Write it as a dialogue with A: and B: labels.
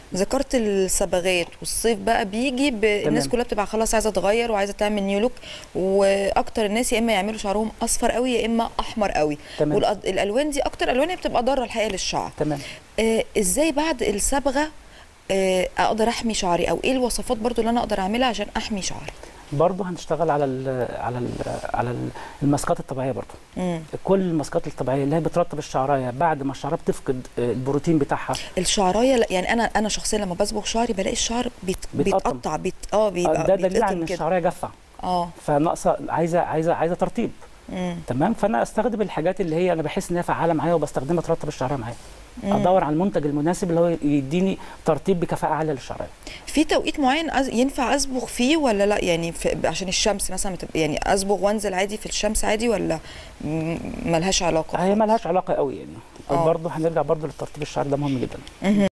A: ذكرت الصبغات والصيف بقى بيجي ب... الناس كلها بتبقى خلاص عايزه تغير وعايزه تعمل نيو لوك واكتر الناس يا اما يعملوا شعرهم اصفر قوي يا اما احمر قوي
B: تمام.
A: والالوان دي اكتر الوان هي بتبقى ضاره الحقيقه للشعر
B: تمام
A: آه ازاي بعد الصبغه آه اقدر احمي شعري او ايه الوصفات برضو اللي انا اقدر اعملها عشان احمي شعري
B: برضه هنشتغل على ال على ال على ال الماسكات الطبيعيه برضه
A: مم.
B: كل الماسكات الطبيعيه اللي هي بترطب الشعرايه بعد ما الشعرايه بتفقد البروتين بتاعها
A: الشعرايه لا- يعني انا انا شخصيا لما بصبغ شعري بلاقي الشعر بيت
B: بيتقطم.
A: بيتقطع بيت اه
B: آه،
A: بيبقى
B: ده دليل
A: بيتقطم
B: على ان
A: كده.
B: الشعرايه جافه
A: اه
B: فناقصه عايزه عايزه عايزه ترطيب
A: مم.
B: تمام فانا استخدم الحاجات اللي هي انا بحس ان هي فعاله معايا وبستخدمها ترطب الشعرايه معايا ادور على المنتج المناسب اللي هو يديني ترطيب بكفاءه عاليه للشعرايه
A: في توقيت معين أز... ينفع اصبغ فيه ولا لا يعني في... عشان الشمس مثلا بتبقى يعني اصبغ وانزل عادي في الشمس عادي ولا م- ملهاش علاقه
B: هي مالهاش علاقه قوي يعني
A: آه.
B: برضه هنرجع برضه للترطيب الشعري ده مهم جدا